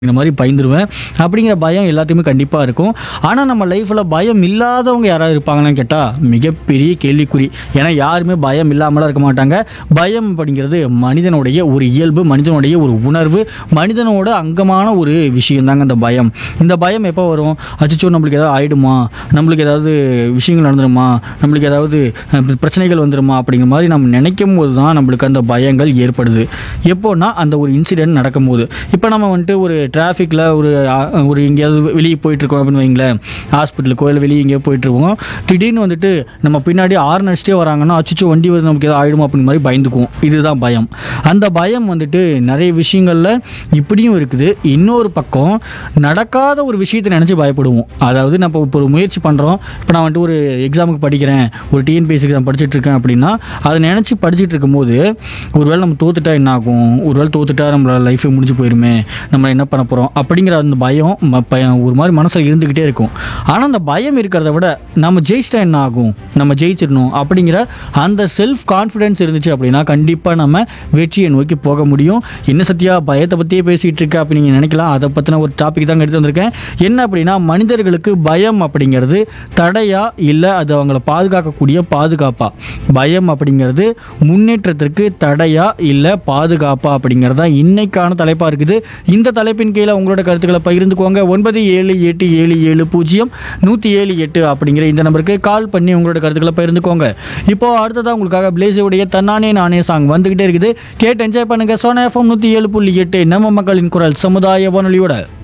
இந்த மாதிரி பயந்துருவேன் அப்படிங்கிற பயம் எல்லாத்தையுமே கண்டிப்பாக இருக்கும் ஆனால் நம்ம லைஃப்பில் பயம் இல்லாதவங்க யாராவது இருப்பாங்களான்னு கேட்டால் மிகப்பெரிய கேள்விக்குறி ஏன்னா யாருமே பயம் இல்லாமலாம் இருக்க மாட்டாங்க பயம் அப்படிங்கிறது மனிதனுடைய ஒரு இயல்பு மனிதனுடைய ஒரு உணர்வு மனிதனோட அங்கமான ஒரு விஷயம் தாங்க இந்த பயம் இந்த பயம் எப்போ வரும் அச்சோ நம்மளுக்கு ஏதாவது ஆயிடுமா நம்மளுக்கு ஏதாவது விஷயங்கள் நடந்துருமா நம்மளுக்கு ஏதாவது அஹ், பிரச்சனைகள் வந்துருமா அப்படிங்கிற மாதிரி நம்ம நினைக்கும் போது தான் நம்மளுக்கு அந்த பயங்கள் ஏற்படுது எப்போன்னா அந்த ஒரு இன்சிடென்ட் நடக்கும்போது இப்போ நம்ம வந்துட்டு ஒரு டிராஃபிக்கில் ஒரு அஹ், ஒரு எங்கேயாவது வெளியே போயிட்டுருக்கோம் அப்படின்னு வைங்களேன் ஹாஸ்பிட்டலுக்கோ இல்லை வெளியே எங்கேயோ போயிட்டுருக்கோம் திடீர்னு வந்துட்டு நம்ம பின்னாடி ஆறு அடிச்சிட்டே வராங்கன்னா அச்சோ வண்டி வருது நமக்கு ஏதாவது ஆயிடுமா அப்படிங்கிற மாதிரி பயந்துக்குவோம் இதுதான் பயம் அந்த பயம் வந்துட்டு நிறைய விஷயங்களில் இப்படியும் இருக்குது இன்னொரு பக்கம் நடக்காத ஒரு விஷயத்தை நினச்சி பயப்படுவோம் அதாவது நம்ம இப்போ ஒரு முயற்சி பண்ணுறோம் இப்போ நான் வந்துட்டு ஒரு எக்ஸாமுக்கு படிக்கிறேன் ஒரு டிஎன்பிஎஸ்சி எக்ஸாம் படிச்சுட்டு இருக்கேன் அப்படின்னா அதை நினச்சி படிச்சுட்டு இருக்கும்போது ஒருவேளை நம்ம தோத்துட்டா என்ன ஆகும் ஒருவேளை தோத்துட்டா நம்மளோட லைஃபே முடிஞ்சு போயிருமே நம்ம என்ன பண்ண போகிறோம் அப்படிங்கிற அந்த பயம் ம- பய- ஒரு மாதிரி மனசில் இருந்துக்கிட்டே இருக்கும் ஆனால் அந்த பயம் இருக்கிறத விட நம்ம ஜெயிச்சிட்டா என்ன ஆகும் நம்ம ஜெயிச்சிடணும் அப்படிங்கிற அந்த செல்ஃப் கான்ஃபிடென்ஸ் இருந்துச்சு அப்படின்னா கண்டிப்பாக நம்ம வெற்றியை நோக்கி போக முடியும் என்ன சத்தியா பயத்தை பற்றியே பேசிகிட்டு இருக்க அப்படி நீங்கள் நினைக்கலாம் அதை பற்றின ஒரு டாபிக் தான் எடுத்து வந்திருக்கேன் என்ன அப்படின்னா மனிதர்களுக்கு பயம் அப்படிங்கிறது தடையா இல்லை அது அவங்கள பாதுகாக்கக்கூடிய பாதுகாப்பா பயம் அப்படிங்கிறது முன்னேற்றத்திற்கு தடையா இல்லை பாதுகாப்பா அப்படிங்கிறது தான் இன்னைக்கான தலைப்பாக இருக்குது இந்த தலைப்பின் கீழே உங்களோட கருத்துக்களை பகிர்ந்துக்கோங்க ஒன்பது ஏழு எட்டு ஏழு ஏழு பூஜ்ஜியம் நூற்றி ஏழு எட்டு அப்படிங்கிற இந்த நம்பருக்கு கால் பண்ணி உங்களோட கருத்துக்களை பகிர்ந்துக்கோங்க இப்போ அடுத்ததாக உங்களுக்காக பிளேஸுடைய தன்னானே நானே சாங் வந்துகிட்டே இருக்குது கேட்டு என்ஜாய் பண்ணுங்க சோனா எஃப்எம் நூற்றி ஏழு புள்ளி எட்டு நம்ம மக்களின் குரல் சமுதாய வானொலியோட